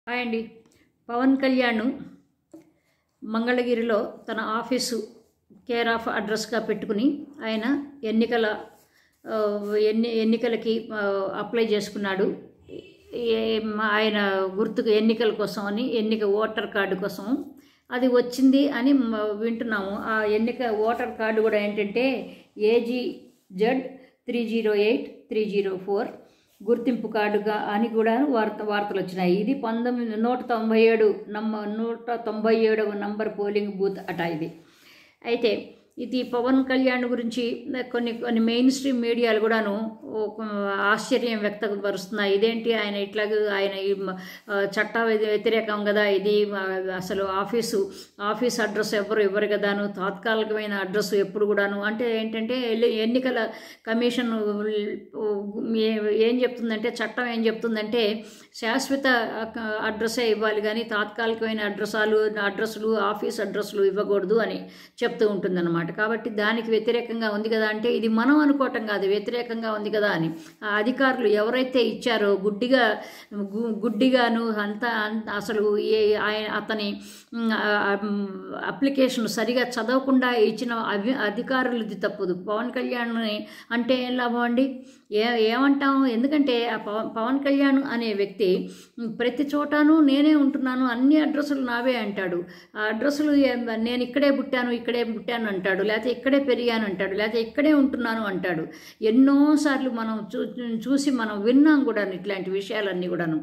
hi అండి పవన్ కళ్యాణ్ మంగళగిరిలో తన ఆఫీసు కేర్ ఆఫ్ అడ్రస్గా పెట్టుకుని ఆయన ఎన్నికల ఆ, ఎన్ని ఎన్నికలకి ఆ, అప్లై చేసుకున్నాడు ఏ- ఆయన గుర్తుకు ఎన్నికల కోసం అని ఎన్నిక ఓటర్ కార్డు కోసం అది వచ్చింది అని మ- వింటున్నాము ఆ ఎన్నిక ఓటర్ కార్డు కూడా ఏంటంటే A G Z three zero eight three zero four గుర్తింపు కార్డుగా అని కూడా వార్త వార్తలు వచ్చినాయి ఇది పంతొమ్మిది నూట తొంభై ఏడు నంబర్ నూట తొంభై ఏడవ నంబర్ పోలింగ్ బూత్ అట ఇది అయితే ఇది పవన్ కళ్యాణ్ గురించి కొన్ని కొన్ని మెయిన్ స్ట్రీమ్ మీడియాలు కూడాను ఒక ఆశ్చర్యం వ్యక్తపరుస్తున్నాయి ఇదేంటి ఆయన ఇట్లాగ ఆయన ఈ మ- ఆ, చట్ట వ్య- వ్యతిరేకం కదా ఇది ఆ, అసలు ఆఫీసు ఆఫీస్ అడ్రస్ ఎవరు ఇవ్వరు కదాను తాత్కాలికమైన అడ్రస్ ఎప్పుడు కూడాను అంటే ఏంటంటే ఎల్లి- ఎన్నికల కమిషన్ ఏ- ఏం చెప్తుందంటే చట్టం ఏం చెప్తుందంటే శాశ్వత అడ్రస్సే ఇవ్వాలి కానీ తాత్కాలికమైన అడ్రస్సాలు అడ్రస్లు ఆఫీస్ అడ్రస్లు ఇవ్వకూడదు అని చెప్తూ ఉంటుందన్నమాట కాబట్టి దానికి వ్యతిరేకంగా ఉంది కదా అంటే ఇది మనం అనుకోవటం కాదు వ్యతిరేకంగా ఉంది కదా అని ఆ అధికారులు ఎవరైతే ఇచ్చారో గుడ్డిగా గు- గుడ్డిగాను అంత అంత అసలు ఏ ఆయన అతని మ్, ఆ, ఆ, మ్, అప్లికేషన్ సరిగా చదవకుండా ఇచ్చిన అవి అధికారులది తప్పదు పవన్ కళ్యాణ్ని అంటే ఏం లాభం అండి ఏ ఏమంటాం ఎందుకంటే ఆ పవన్ పవన్ కళ్యాణ్ అనే వ్యక్తి మ్, ప్రతి చోటాను నేనే ఉంటున్నాను అన్ని అడ్రస్సులు నావే అంటాడు ఆ అడ్రస్సులు ఏ- నేను ఇక్కడే పుట్టాను ఇక్కడే పుట్టాను అంటాడు లేకపోతే ఇక్కడే పెరిగాను అంటాడు లేకపోతే ఇక్కడే ఉంటున్నాను అంటాడు ఎన్నోసార్లు మనం చూ చూసి మనం విన్నాం కూడా ఇట్లాంటి విషయాలన్నీ కూడాను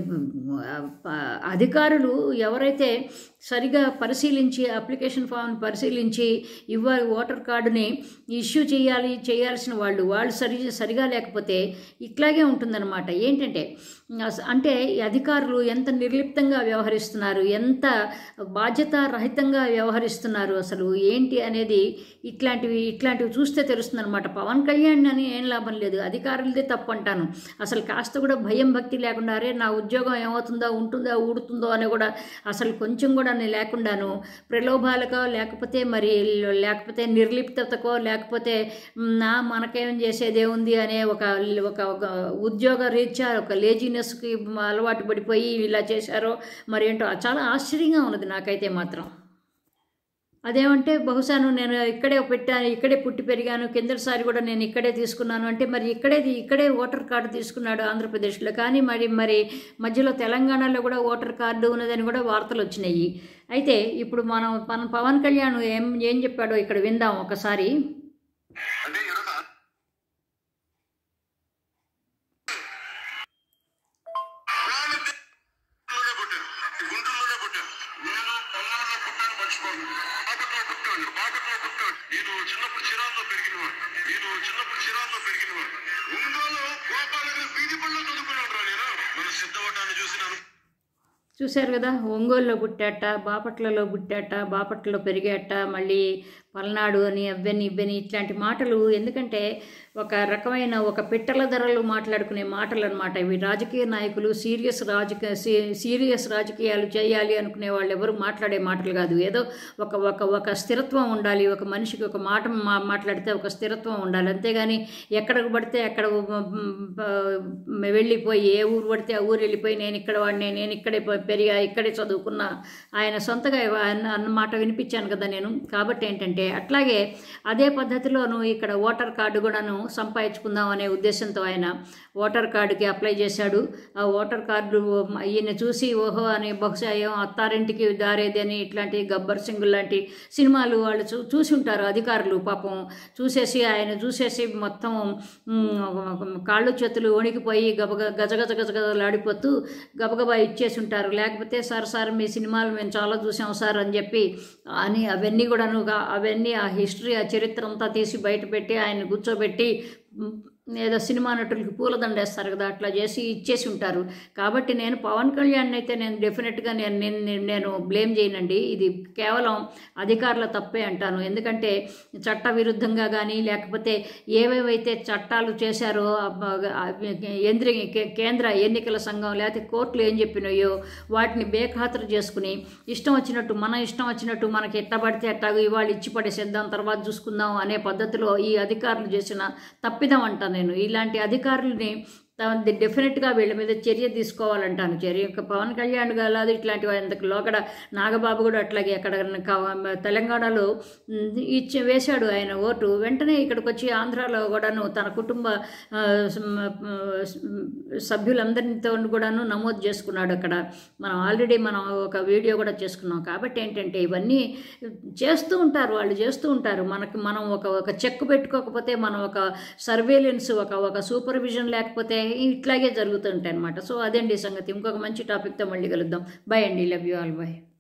ఆ, అధికారులు ఎవరైతే సరిగా పరిశీలించి అప్లికేషన్ ఫామ్ పరిశీలించి ఇవ్వాలి ఓటర్ కార్డుని ఇష్యూ చేయాలి చేయాల్సిన వాళ్ళు వాళ్ళు సరి సరిగా లేకపోతే ఇట్లాగే ఉంటుందన్నమాట ఏంటంటే అస- అంటే ఈ అధికారులు ఎంత నిర్లిప్తంగా వ్యవహరిస్తున్నారు ఎంత బాధ్యతారహితంగా వ్యవహరిస్తున్నారు అసలు ఏంటి అనేది ఇట్లాంటివి ఇట్లాంటివి చూస్తే తెలుస్తుంది అనమాట పవన్ కళ్యాణ్ అని ఏం లాభం లేదు అధికారులదే తప్పు అంటాను అసలు కాస్త కూడా భయం భక్తి లేకుండా అరే నా ఉద్యోగం ఏమవుతుందో ఉంటుందో ఊడుతుందో అని కూడా అసలు కొంచెం కూడా నేను లేకుండాను ప్రలోభాలకో లేకపోతే మరి లేకపోతే నిర్లిప్తతకో లేకపోతే మ్, నా మనకేం చేసేదే ఉంది అనే ఒక ఒక ఒక ఉద్యోగ రీత్యా ఒక లేజినెస్కి అలవాటు పడిపోయి ఇలా చేశారో మరి ఏంటో చాలా ఆశ్చర్యంగా ఉన్నది నాకైతే మాత్రం అదేమంటే బహుశాను నేను ఇక్కడే పెట్టాను ఇక్కడే పుట్టి పెరిగాను కిందటిసారి కూడా నేను ఇక్కడే తీసుకున్నాను అంటే మరి ఇక్కడే ఇక్కడే ఓటర్ కార్డు తీసుకున్నాడు ఆంధ్రప్రదేశ్లో కానీ మరి మరి మధ్యలో తెలంగాణలో కూడా ఓటర్ కార్డు ఉన్నదని కూడా వార్తలు వచ్చినాయి అయితే ఇప్పుడు మనం మన పవన్ కళ్యాణ్ ఏం ఏం చెప్పాడో ఇక్కడ విందాం ఒకసారి అంటే ఈరోజు వాళ్ళు గుంటూరులోనే పుట్టారు గుంటూరులోనే పుట్టారు నేను పల్నాడులో పుట్టాను మర్చిపోను బాపట్లో పుట్టాను బాపట్లో పుట్టాను నేను చిన్నప్పుడు చిరాల్లో పెరిగినవాడు నేను చిన్నప్పుడు చిరాల్లో పెరిగినవాడు ఒంగోలు గోపాలగిరి వీధి పళ్ళు చదువుకున్నాడు రా నేను మన సిద్ధవటాన్ని చూసినాను చూశారు కదా ఒంగోలులో పుట్టాట బాపట్లలో పుట్టాట బాపట్లలో పెరిగాట మళ్ళీ పల్నాడు అని అవ్వని ఇవ్వని ఇట్లాంటి మాటలు ఎందుకంటే ఒక రకమైన ఒక పిట్టల ధరలు మాట్లాడుకునే మాటలు అనమాట ఇవి రాజకీయ నాయకులు సీరియస్ రాజకీయ సీరియస్ రాజకీయాలు చేయాలి అనుకునే వాళ్ళు ఎవరు మాట్లాడే మాటలు కాదు ఏదో ఒక ఒక ఒక స్థిరత్వం ఉండాలి ఒక మనిషికి ఒక మాట మా- మాట్లాడితే ఒక స్థిరత్వం ఉండాలి అంతేగాని ఎక్కడికి పడితే అక్కడ మ- వెళ్ళిపోయి ఏ ఊరు పడితే ఆ ఊరు వెళ్ళిపోయి నేను ఇక్కడ వాడిని నేను ఇక్కడే ప- పెరిగా ఇక్కడే చదువుకున్నా ఆయన సొంతగా అన్న అన్నమాట వినిపించాను కదా నేను కాబట్టి ఏంటంటే అట్లాగే అదే పద్ధతిలోనూ ఇక్కడ ఓటర్ కార్డు కూడాను సంపాదించుకుందాం అనే ఉద్దేశంతో ఆయన ఓటర్ కార్డుకి అప్లై చేశాడు ఆ ఓటర్ కార్డు ఈయన చూసి ఓహో అని బహుశా ఏం అత్తారింటికి దారేది అని ఇట్లాంటి గబ్బర్ సింగ్ లాంటి సినిమాలు వాళ్ళు చూ చూసి ఉంటారు అధికారులు పాపం చూసేసి ఆయన చూసేసి మొత్తం మ్, కాళ్ళు చేతులు వణికిపోయి గబగ గజగజ గజగజలాడిపోతూ గబగబా ఇచ్చేసి ఉంటారు లేకపోతే సార్ సార్ మీ సినిమాలు మేము చాలా చూసాం సార్ అని చెప్పి అని అవన్నీ కూడాను గా- అవన్నీ ఆ హిస్టరీ ఆ చరిత్ర అంతా తీసి బయట పెట్టి ఆయన కూర్చోబెట్టి మ్, ఏదో సినిమా నటులకి పూలదండ వేస్తారు కదా అట్లా చేసి ఇచ్చేసి ఉంటారు కాబట్టి నేను పవన్ కళ్యాణ్ అయితే నేను డెఫినెట్గా నేను నేను నేను- నేను బ్లేమ్ చేయనండి ఇది కేవలం అధికారుల తప్పే అంటాను ఎందుకంటే చట్ట విరుద్ధంగా కానీ లేకపోతే ఏవేవైతే చట్టాలు చేశారో ఆ బ- ఆ కేంద్ర కేంద్ర ఎన్నికల సంఘం లేకపోతే కోర్టులు ఏం చెప్పినాయో వాటిని బేఖాతరు చేసుకుని ఇష్టం వచ్చినట్టు మన ఇష్టం వచ్చినట్టు మనకి ఎట్ట పడితే అట్టాగు ఇవాళ ఇచ్చి పడేసేద్దాం తర్వాత చూసుకుందాం అనే పద్ధతిలో ఈ అధికారులు చేసిన తప్పిదం అంటాను నేను ఇలాంటి అధికారులని తా- డెఫినెట్గా వీళ్ళ మీద చర్య తీసుకోవాలంటాను చర్య ఇంకా పవన్ కళ్యాణ్ కాదు ఇట్లాంటి వాళ్ళకి లోకడ నాగబాబు కూడా అట్లాగే అక్కడ క- తెలంగాణలో ఉమ్, ఇచ్చి వేశాడు ఆయన ఓటు వెంటనే ఇక్కడికి వచ్చి ఆంధ్రాలో కూడాను తన కుటుంబ ఆ, సమ్- ఆ, సభ్యులందరితో కూడాను నమోదు చేసుకున్నాడు అక్కడ మనం ఆల్రెడీ మనం ఒక వీడియో కూడా చేసుకున్నాం కాబట్టి ఏంటంటే ఇవన్నీ చేస్తూ ఉంటారు వాళ్ళు చేస్తూ ఉంటారు మనకు మనం ఒక ఒక చెక్ పెట్టుకోకపోతే మనం ఒక సర్వేలెన్స్ ఒక ఒక సూపర్విజన్ లేకపోతే ఇట్లాగే జరుగుతుంటాయి అనమాట సో అదండి సంగతి ఇంకొక మంచి టాపిక్తో మళ్ళీ కలుద్దాం బై అండి లవ్ యూ ఆల్ బై